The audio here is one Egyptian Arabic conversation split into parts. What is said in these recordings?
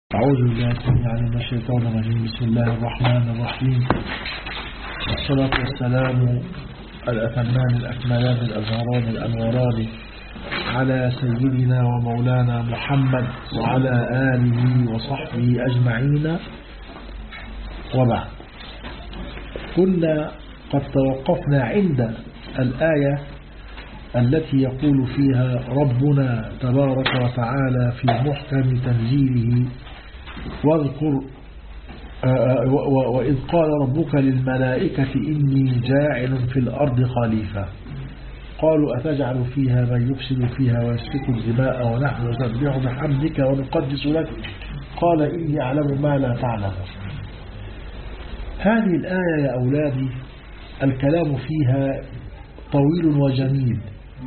أعوذ بالله السميع من الشيطان الرجيم بسم الله الرحمن الرحيم والصلاة والسلام الأتمان الأكملان الأزهران الأنوران على سيدنا ومولانا محمد وعلى آله وصحبه أجمعين وبعد كنا قد توقفنا عند الآية التي يقول فيها ربنا تبارك وتعالى في محكم تنزيله واذكر وإذ قال ربك للملائكة إني جاعل في الأرض خليفة قالوا أتجعل فيها من يفسد فيها ويسفك الدماء ونحن نسبح بحمدك ونقدس لك قال إني أعلم ما لا تعلم هذه الآية يا أولادي الكلام فيها طويل وجميل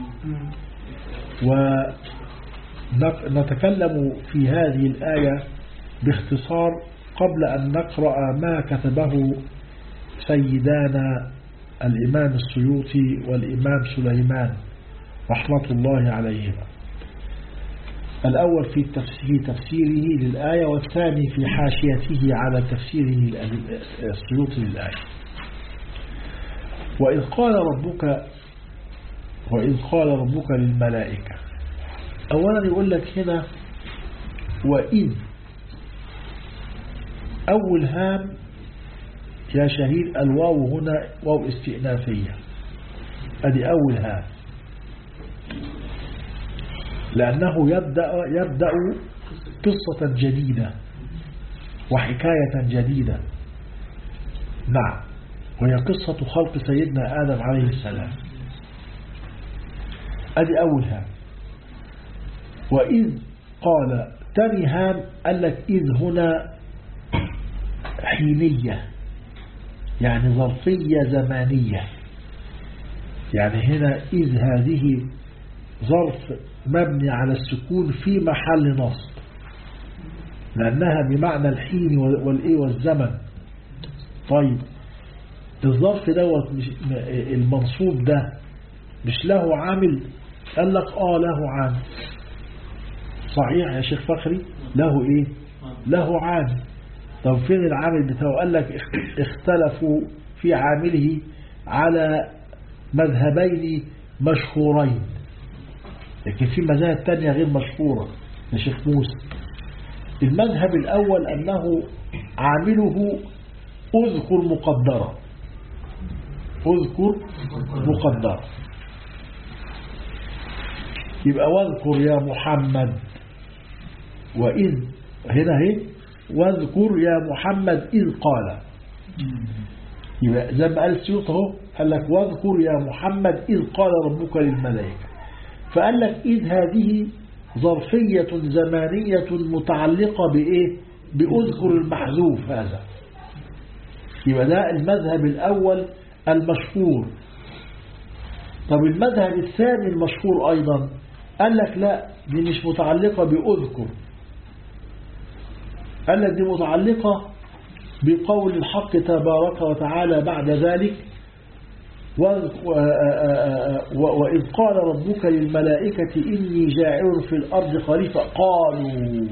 ونتكلم في هذه الآية باختصار قبل أن نقرأ ما كتبه سيدانا الإمام السيوطي والإمام سليمان رحمة الله عليهما الأول في تفسيره للآية والثاني في حاشيته على تفسيره السيوطي للآية وإذ قال ربك وإذ قال ربك للملائكة أولا يقول لك هنا وإذ أول هام يا شهيد الواو هنا واو استئنافية أدي أول هام لأنه يبدأ, يبدأ قصة جديدة وحكاية جديدة نعم وهي قصة خلق سيدنا آدم عليه السلام أدي أول هام وإذ قال تاني هام قال لك إذ هنا حينية يعني ظرفية زمانية يعني هنا إذ هذه ظرف مبني على السكون في محل نصب لأنها بمعنى الحين والإيه والزمن طيب الظرف دوت المنصوب ده مش له عامل قال لك آه له عامل صحيح يا شيخ فخري له إيه له عامل طب فين العامل بتاعه قال لك اختلفوا في عامله على مذهبين مشهورين لكن في مذاهب تانية غير مشهورة يا شيخ موسى المذهب الأول أنه عامله أذكر مقدرة أذكر مقدرة يبقى واذكر يا محمد وإذ هنا هي واذكر يا محمد إذ قال يبقى زي ما قال السيوط اهو قال لك واذكر يا محمد إذ قال ربك للملائكة فقال لك إذ هذه ظرفية زمانية متعلقة بإيه بأذكر المحذوف هذا يبقى ده المذهب الأول المشهور طب المذهب الثاني المشهور أيضا قال لك لا دي مش متعلقة بأذكر قال لك دي متعلقة بقول الحق تبارك وتعالى بعد ذلك وإذ قال ربك للملائكة إني جاعل في الأرض خليفة قالوا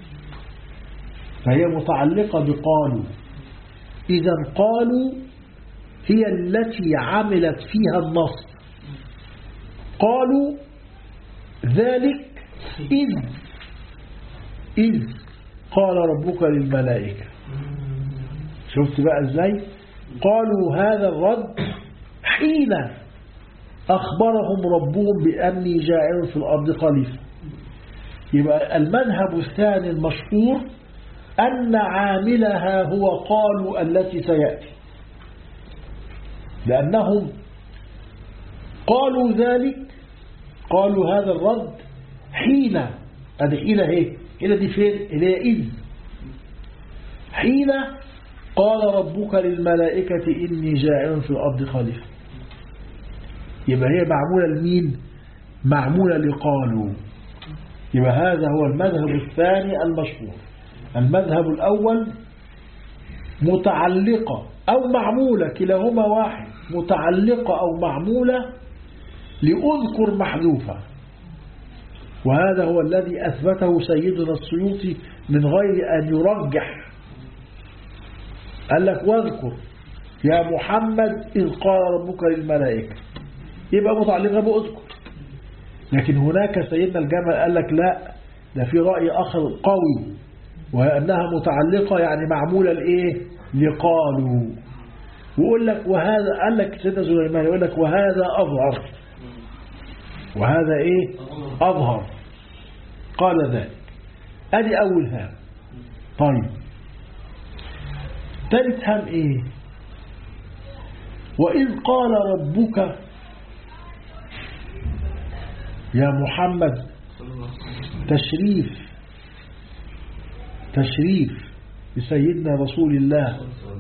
فهي متعلقة بقالوا إذا قالوا هي التي عملت فيها النص قالوا ذلك إذ إذ قال ربك للملائكة شفت بقى ازاي قالوا هذا الرد حين أخبرهم ربهم بأني جائر في الأرض خليفة يبقى المذهب الثاني المشهور أن عاملها هو قالوا التي سيأتي لأنهم قالوا ذلك قالوا هذا الرد حين هذه حين هي هنا دي فين اللي هي إذ حين قال ربك للملائكة إني جاعل في الأرض خليفة يبقى هي معمولة لمين معمولة لقالوا يبقى هذا هو المذهب الثاني المشهور المذهب الأول متعلقة أو معمولة كلاهما واحد متعلقة أو معمولة لأذكر محذوفة وهذا هو الذي أثبته سيدنا السيوطي من غير أن يرجح قال لك واذكر يا محمد إذ قال ربك للملائكة يبقى متعلقة بأذكر لكن هناك سيدنا الجمل قال لك لا ده في رأي آخر قوي وأنها متعلقة يعني معمولة لإيه لقالوا ويقول لك وهذا قال لك سيدنا سليمان يقول لك وهذا أظهر وهذا إيه أظهر قال ذلك أدي أول هام طيب ثالث هام إيه وإذ قال ربك يا محمد تشريف تشريف لسيدنا رسول الله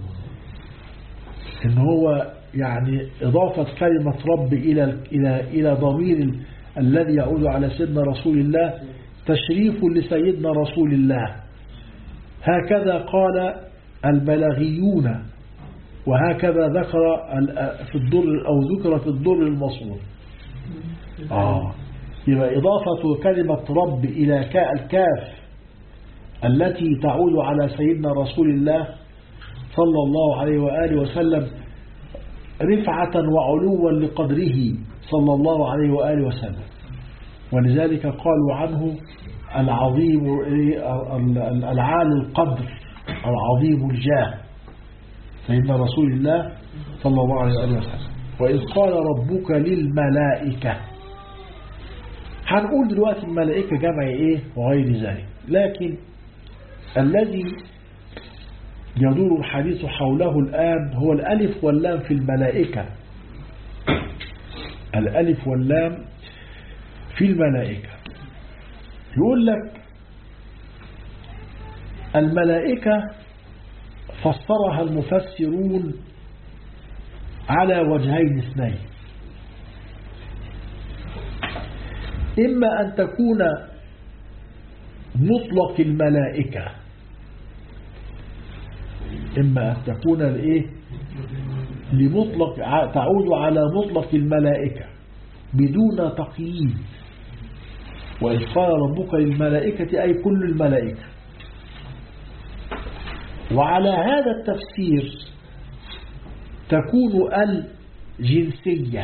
ان هو يعني إضافة كلمة رب إلى إلى إلى ضمير الذي يعود على سيدنا رسول الله تشريف لسيدنا رسول الله هكذا قال البلاغيون وهكذا ذكر في الضر أو ذكر في الضر المصور آه يبقى إضافة كلمة رب إلى كاء الكاف التي تعود على سيدنا رسول الله صلى الله عليه وآله وسلم رفعة وعلوا لقدره صلى الله عليه وآله وسلم ولذلك قالوا عنه العظيم العالي القدر العظيم الجاه سيدنا رسول الله صلى الله عليه وآله وسلم وإذ قال ربك للملائكة هنقول دلوقتي الملائكة جمع إيه وغير ذلك لكن الذي يدور الحديث حوله الآن هو الألف واللام في الملائكة الألف واللام في الملائكة يقول لك الملائكة فسرها المفسرون على وجهين اثنين إما أن تكون مطلق الملائكة إما أن تكون الإيه لمطلق تعود على مطلق الملائكة بدون تقييد وإذ قال ربك للملائكة أي كل الملائكة وعلى هذا التفسير تكون الجنسية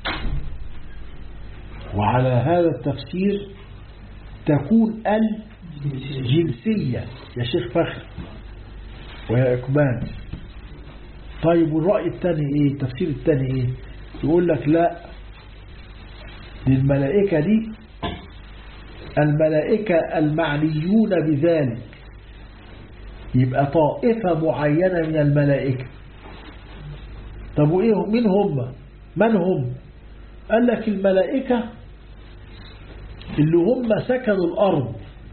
وعلى هذا التفسير تكون الجنسية يا شيخ فخر ويا إقبال طيب والرأي الثاني إيه التفسير الثاني إيه يقول لك لا للملائكة دي الملائكة المعنيون بذلك يبقى طائفة معينة من الملائكة طب وإيه من هم من هم قال لك الملائكة اللي هم سكنوا الأرض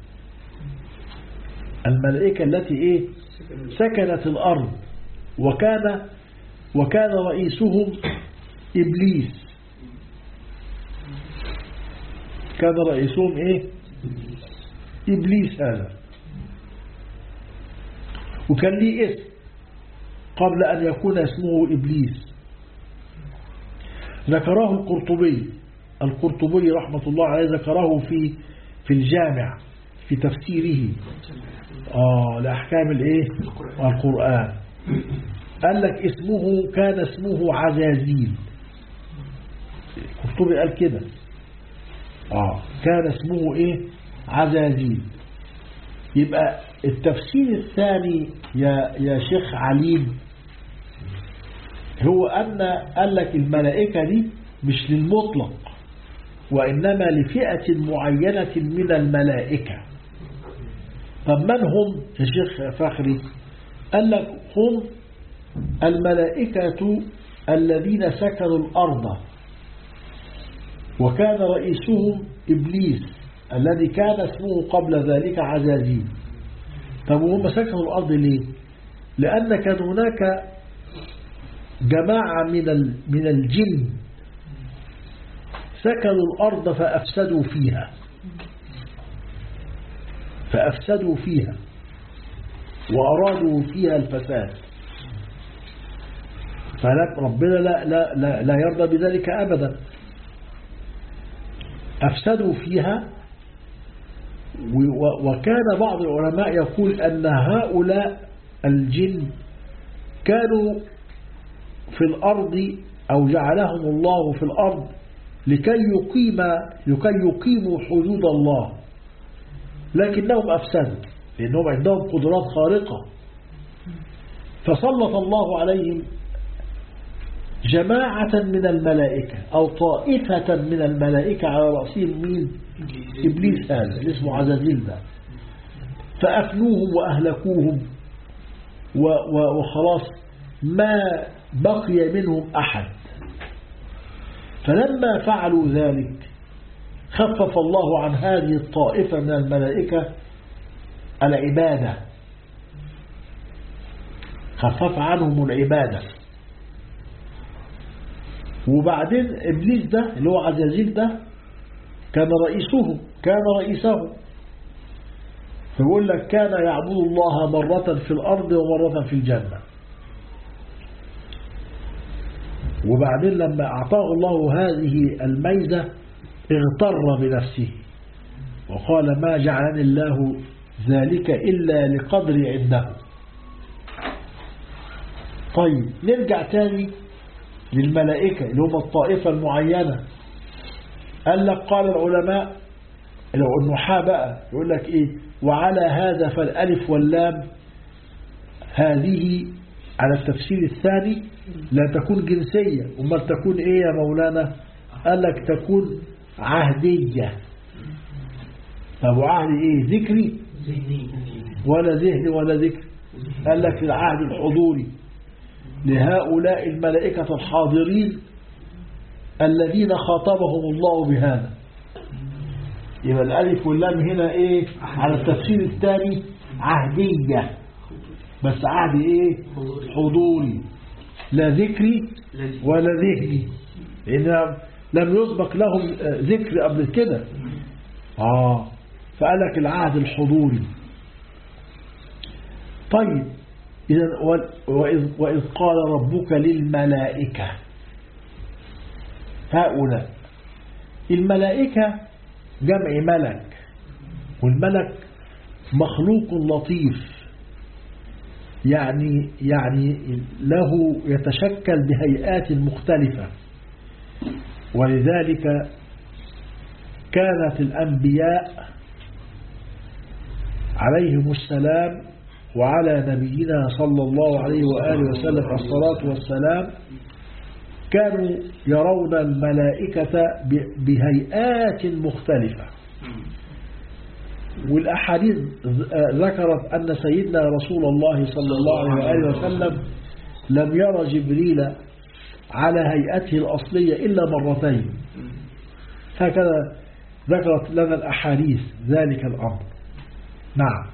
الملائكة التي إيه سكنت الأرض وكان وكان رئيسهم إبليس كان رئيسهم إيه إبليس هذا وكان ليه اسم قبل أن يكون اسمه إبليس ذكره القرطبي القرطبي رحمة الله عليه ذكره في في الجامع في تفسيره آه لأحكام الإيه القرآن قال لك اسمه كان اسمه عزازيل القرطبي قال كده آه كان اسمه إيه عزازيل يبقى التفسير الثاني يا يا شيخ عليم هو أن قال لك الملائكة دي مش للمطلق وإنما لفئة معينة من الملائكة طب من هم يا شيخ فخري قال لك هم الملائكة الذين سكنوا الأرض وكان رئيسهم إبليس الذي كان اسمه قبل ذلك عزازيل طب وهم سكنوا الأرض ليه لأن كان هناك جماعة من من الجن سكنوا الأرض فأفسدوا فيها فأفسدوا فيها وأرادوا فيها الفساد فربنا لا, لا, لا, لا يرضى بذلك أبدا أفسدوا فيها و- وكان بعض العلماء يقول أن هؤلاء الجن كانوا في الأرض أو جعلهم الله في الأرض لكي يقيم لكي يقيموا حدود الله لكنهم أفسدوا لأنهم عندهم قدرات خارقة فسلط الله عليهم جماعة من الملائكة أو طائفة من الملائكة على رأسهم مين إبليس هذا اللي اسمه عزازيل ده فأفنوهم وأهلكوهم و- و- وخلاص ما بقي منهم أحد فلما فعلوا ذلك خفف الله عن هذه الطائفة من الملائكة العبادة خفف عنهم العبادة وبعدين إبليس ده اللي هو عزازيل ده كان رئيسه كان رئيسه فيقول لك كان يعبد الله مرة في الأرض ومرة في الجنة وبعدين لما أعطاه الله هذه الميزة اغتر بنفسه وقال ما جعلني الله ذلك إلا لقدر عنده طيب نرجع تاني للملائكة اللي هم الطائفة المعينة قال لك قال العلماء لو النحاة بقى يقول لك ايه وعلى هذا فالالف واللام هذه على التفسير الثاني لا تكون جنسية وما تكون ايه يا مولانا قال لك تكون عهدية طب وعهد ايه ذكري ولا ذهني ولا ذكر قال لك العهد الحضوري لهؤلاء الملائكة الحاضرين الذين خاطبهم الله بهذا يبقى الألف واللام هنا إيه على التفسير الثاني عهدية بس عهد إيه حضوري لا ذكري ولا ذهني لأن لم يسبق لهم ذكر قبل كده آه فقال لك العهد الحضوري طيب إذا وإذ, وإذ قال ربك للملائكة هؤلاء الملائكة جمع ملك والملك مخلوق لطيف يعني يعني له يتشكل بهيئات مختلفة ولذلك كانت الأنبياء عليهم السلام وعلى نبينا صلى الله عليه وآله وسلم الصلاة والسلام كانوا يرون الملائكة بهيئات مختلفة والأحاديث ذكرت أن سيدنا رسول الله صلى الله عليه وآله وسلم لم يرى جبريل على هيئته الأصلية إلا مرتين هكذا ذكرت لنا الأحاديث ذلك الأمر نعم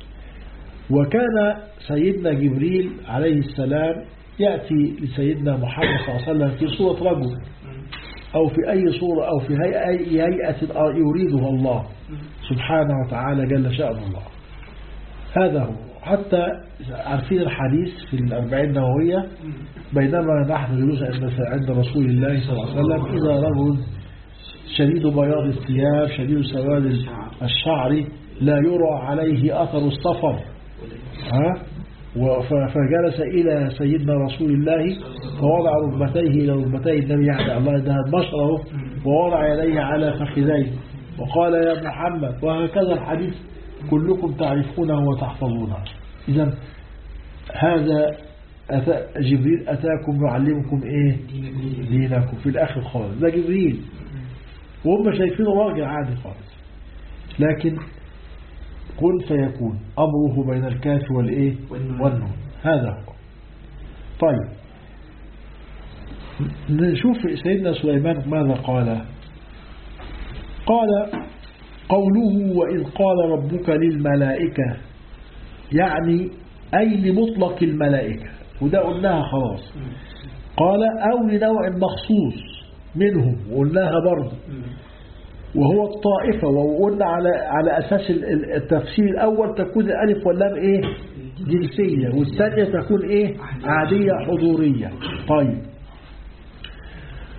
وكان سيدنا جبريل عليه السلام يأتي لسيدنا محمد صلى الله عليه وسلم في صورة رجل أو في أي صورة أو في أي هيئة يريدها الله سبحانه وتعالى جل شأن الله هذا هو حتى عارفين الحديث في الأربعين النووية بينما نحن جلوس عند رسول الله صلى الله عليه وسلم إذا رجل شديد بياض الثياب شديد سواد الشعر لا يرى عليه أثر السفر ها فجلس إلى سيدنا رسول الله فوضع ركبتيه إلى ركبتي النبي يعني الله ده بشره ووضع يديه على فخذيه وقال يا محمد وهكذا الحديث كلكم تعرفونه وتحفظونه إذا هذا أتى جبريل أتاكم يعلمكم إيه دينكم في الآخر خالص ده جبريل وهم شايفينه راجع عادي خالص لكن قل فيكون أمره بين الكاف والإيه والنون هذا هو طيب نشوف سيدنا سليمان ماذا قال قال قوله وإذ قال ربك للملائكة يعني أي لمطلق الملائكة وده قلناها خلاص قال أو لنوع مخصوص منهم وقلناها برضه وهو الطائفة وقلنا على على أساس التفسير الأول تكون الألف واللام إيه جنسية والثانية تكون إيه عادية حضورية طيب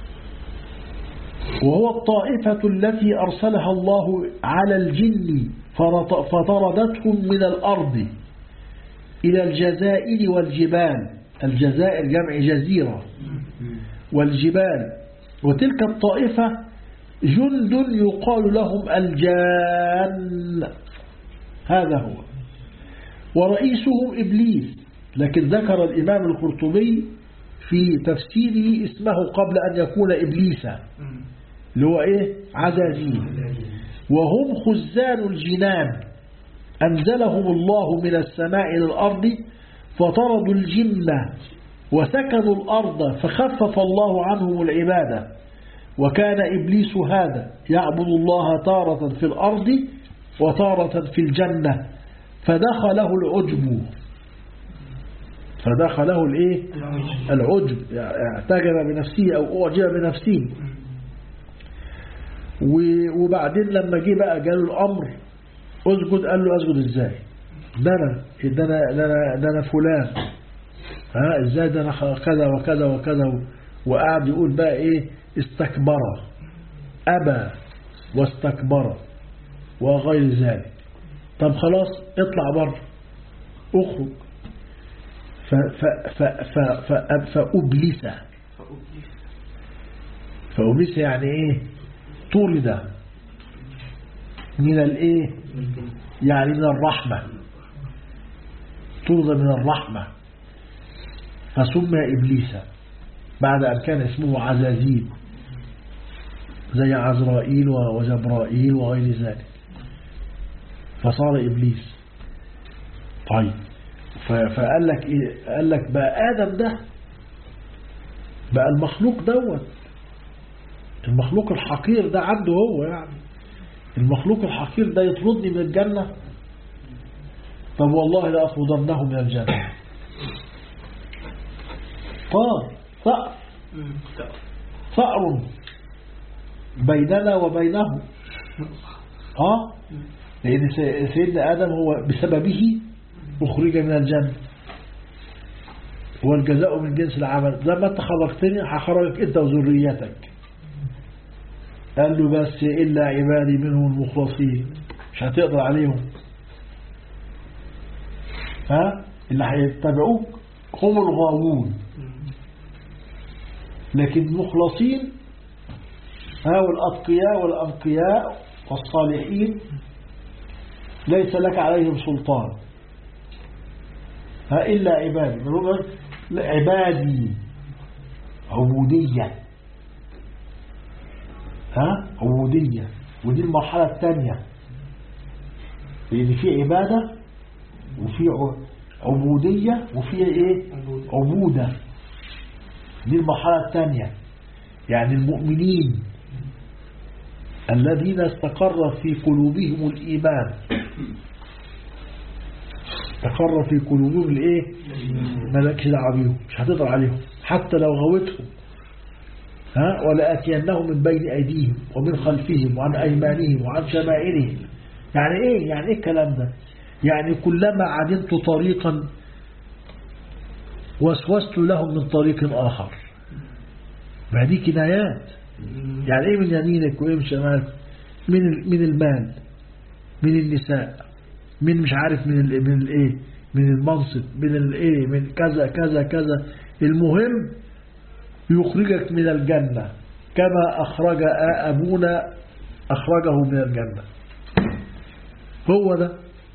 وهو الطائفة التي أرسلها الله على الجن فرط- فطردتهم من الأرض إلى الجزائر والجبال الجزائر جمع جزيرة والجبال وتلك الطائفة جند يقال لهم الجان هذا هو ورئيسهم إبليس لكن ذكر الإمام القرطبي في تفسيره اسمه قبل أن يكون إبليسا اللي هو إيه عزازيل وهم خزان الجنان أنزلهم الله من السماء إلى الأرض فطردوا الجن وسكنوا الأرض فخفف الله عنهم العبادة وكان إبليس هذا يعبد الله تارة في الأرض وتارة في الجنة فدخله العجب فدخله الايه العجب اعتجب بنفسه او اعجب بنفسه و- وبعدين لما جه بقى جاله الامر اسجد قال له اسجد ازاي ده انا ده انا ده انا, ده أنا فلان ها ازاي ده انا خ- كذا وكذا وكذا و- وقعد يقول بقى ايه استكبر ابى واستكبر وغير ذلك طب خلاص اطلع بره اخرج ف ف ف ف ف فأبلس فأبلس يعني ايه طرد من الايه يعني من الرحمة طرد من الرحمة فسمى إبليس بعد أن كان اسمه عزازيل زي عزرائيل وجبرائيل وغير ذلك فصار إبليس طيب ف- فقال لك إيه قال لك بقى آدم ده بقى المخلوق دوت المخلوق الحقير ده عنده هو يعني المخلوق الحقير ده يطردني من الجنة طب والله لا أطردنه من الجنة طار ثأر ثأر بيننا وبينه اه لأن سي- سيدنا آدم هو بسببه أخرج من الجنة والجزاء من جنس العمل لما انت خلقتني هخرجك انت وذريتك قال له بس إلا عبادي منهم المخلصين مش هتقدر عليهم ها اللي هيتبعوك هم الغاوون لكن المخلصين ها والأتقياء والأنقياء والصالحين ليس لك عليهم سلطان ها إلا عبادي بيقول لا، عبادي عبودية ها عبودية ودي المرحلة الثانية لأن في عبادة وفي ع- عبودية وفي إيه عبودة دي المرحلة الثانية يعني المؤمنين الذين استقر في قلوبهم الإيمان استقر في قلوبهم الإيه ملكش دعوه بيهم مش هتقدر عليهم حتى لو غوتهم ها ولآتينهم من بين أيديهم ومن خلفهم وعن أيمانهم وعن شمائلهم يعني إيه يعني إيه الكلام ده يعني كلما عدمت طريقا وسوست لهم من طريق آخر ما دي كنايات يعني ايه من يمينك وايه من شمالك من ال- من المال من النساء من مش عارف من ال من الايه من المنصب من الايه من كذا كذا كذا المهم يخرجك من الجنة كما أخرج أبونا أخرجه من الجنة هو ده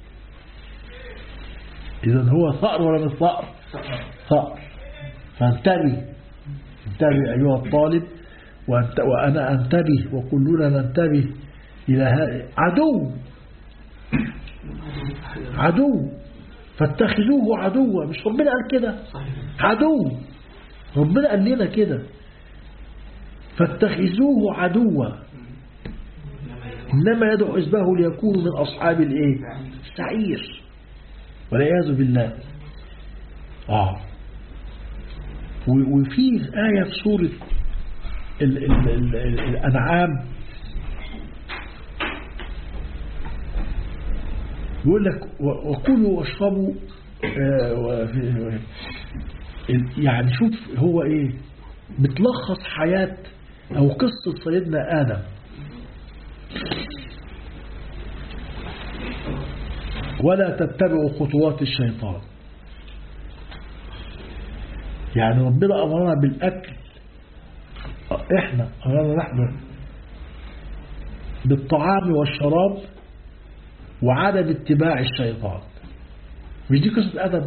إذا هو ثأر ولا مش ثأر ثأر فانتبه انتبه أيها الطالب وأنت وأنا أنتبه وكلنا ننتبه إلى هذا عدو عدو فاتخذوه عدوا مش ربنا قال كده عدو ربنا قال لنا كده فاتخذوه عدوا إنما يدعو حزبه ليكونوا من أصحاب الإيه السعير والعياذ بالله آه و- وفي آية في سورة ال ال ال ال الأنعام يقول لك و- وكلوا واشربوا آه، وفي- ال- يعني شوف هو ايه بتلخص حياة او قصة سيدنا آدم ولا تتبعوا خطوات الشيطان يعني ربنا أمرنا بالأكل إحنا أمرنا نحن بالطعام والشراب وعدم اتباع الشيطان مش دي قصة آدم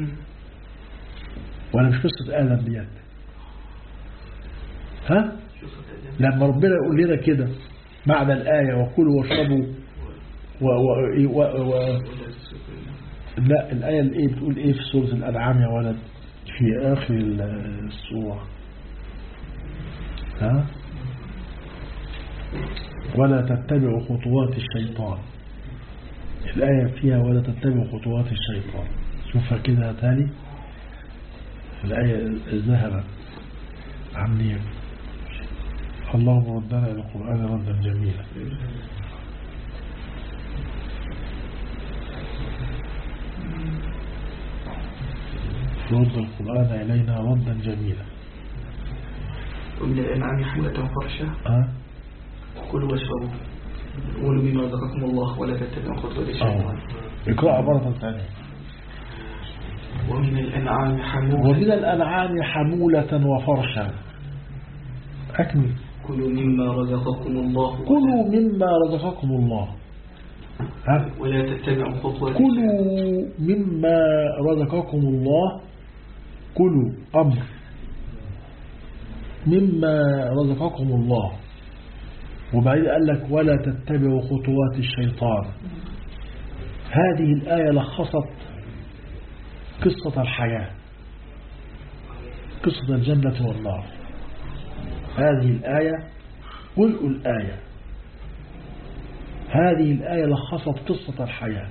ولا مش قصة آدم ديت ها لما ربنا يقول لنا كده معنى الآية وكلوا واشربوا و و و و لا الآية الإيه بتقول إيه في سورة الأنعام يا ولد في آخر السورة ها ولا تتبعوا خطوات الشيطان الآية فيها ولا تتبعوا خطوات الشيطان شوفها كده تاني الآية ذهبت عمني اللهم ردنا إلى القرآن ردا جميلا رد القرآن إلينا ردا جميلا ومن الأنعام حملة فرشة أه؟ كلوا واشربوا قولوا بما رزقكم الله ولا تتبعوا خطوات أه. الشيطان اقرأها مرة ثانية ومن الأنعام حمولة ومن الأنعام حمولة وفرشا أكمل كلوا مما رزقكم الله كلوا مما رزقكم الله ها؟ ولا تتبعوا خطوات كلوا مما رزقكم الله كلوا أمر مما رزقكم الله وبعدين قال لك ولا تتبعوا خطوات الشيطان هذه الآية لخصت قصة الحياة قصة الجنة والنار هذه الآية جزء الآية هذه الآية لخصت قصة الحياة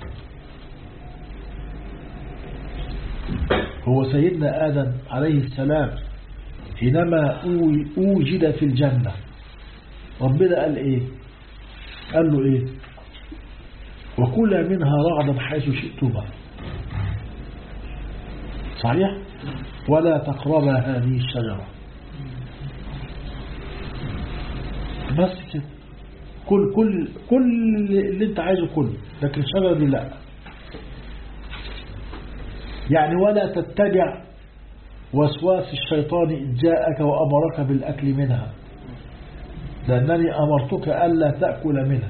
هو سيدنا آدم عليه السلام حينما أو- أوجد في الجنة ربنا قال إيه قال له إيه وكلا منها رغدا حيث شئتما صحيح ولا تقربا هذه الشجرة بس كده كل كل كل اللي انت عايزه كله لكن الشجرة دي لا يعني ولا تتبع وسواس الشيطان إذ جاءك وأمرك بالأكل منها لأنني أمرتك ألا تأكل منها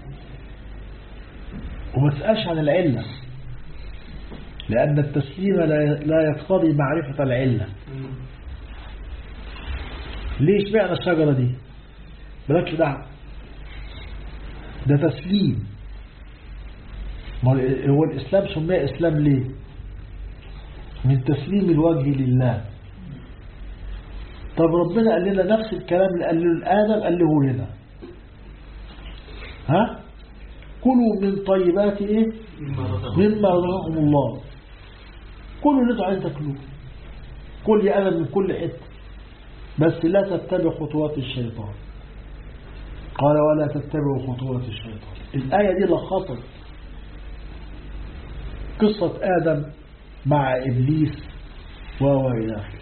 وما تسألش عن العلة لأن التسليم لا لا يقتضي معرفة العلة ليش معنى الشجرة دي مالكش دعوة ده تسليم ما هو الإسلام سميه إسلام ليه من تسليم الوجه لله طب ربنا قال لنا نفس الكلام اللي قال له الآدم قال له هنا ها كلوا من طيبات ايه مما رزقكم مما رزقكم الله كلوا اللي انتوا عايزين تاكلوه كل يا آدم من كل حته بس لا تتبع خطوات الشيطان قال ولا تتبعوا خطوات الشيطان الآية دي لخصت قصة آدم مع إبليس وهو إلى آخره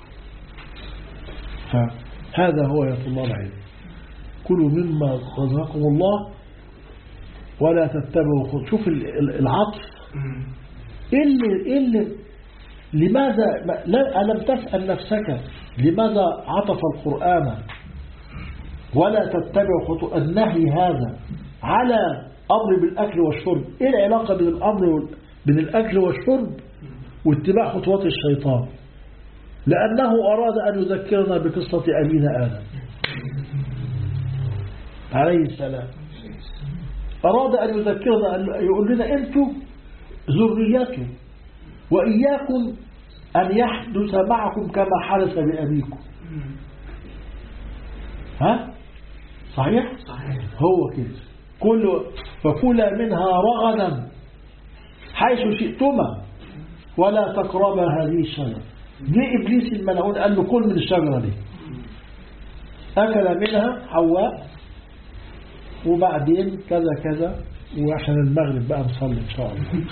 فهذا هو يا طلاب العلم كلوا مما رزقكم الله ولا تتبعوا خطوات شوف ال- ال- العطف مم. إيه اللي, إيه اللي لماذا ما- لا ألم تسأل نفسك لماذا عطف القرآن ولا تتبع خطوات النهي هذا على أمر بالأكل والشرب إيه العلاقة بين الأمر وال- بين الأكل والشرب واتباع خطوات الشيطان لأنه أراد أن يذكرنا بقصة أبينا آدم عليه السلام أراد أن يذكرنا أن يقول لنا أنتم ذريته وإياكم أن يحدث معكم كما حدث بأبيكم مم. ها صحيح صحيح هو كده كل فكلا منها رغدا حيث شئتما ولا تقربا هذه الشجرة جه إبليس الملعون قال له كل من الشجرة دي أكل منها حواء وبعدين كذا كذا وعشان المغرب بقى نصلي إن شاء الله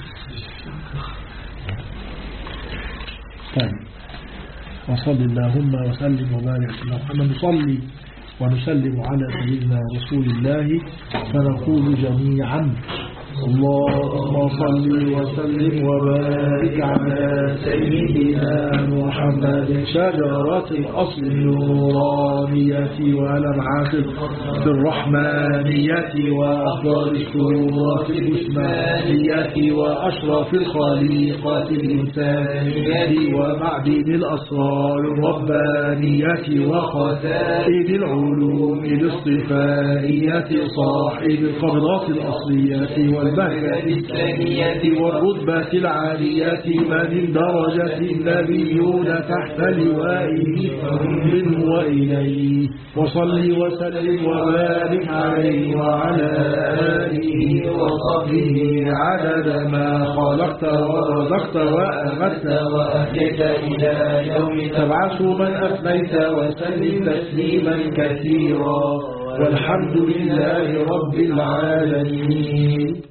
طيب وصل اللهم وسلم وبارك على محمد نصلي ونسلم على سيدنا رسول الله فنقول جميعا اللهم صل وسلم وبارك على سيدنا محمد شجرة الأصل النورانية ولمعة الرحمانية وأفضل الشروط الجسمانية وأشرف الخليقة الإنسانية ومعدن الأسرار الربانية وخزائن العلوم الاصطفائية صاحب القبضات الأصلية والبهجة الثانية والرتبة العالية من الدرجة النبيون تحت لوائه منه وإليه وصل وسلم وبارك عليه وعلى آله وصحبه عدد ما خلقت ورزقت وأمت وأهيت إلى يوم تبعث من أفنيت وسلم تسليما كثيرا والحمد لله رب العالمين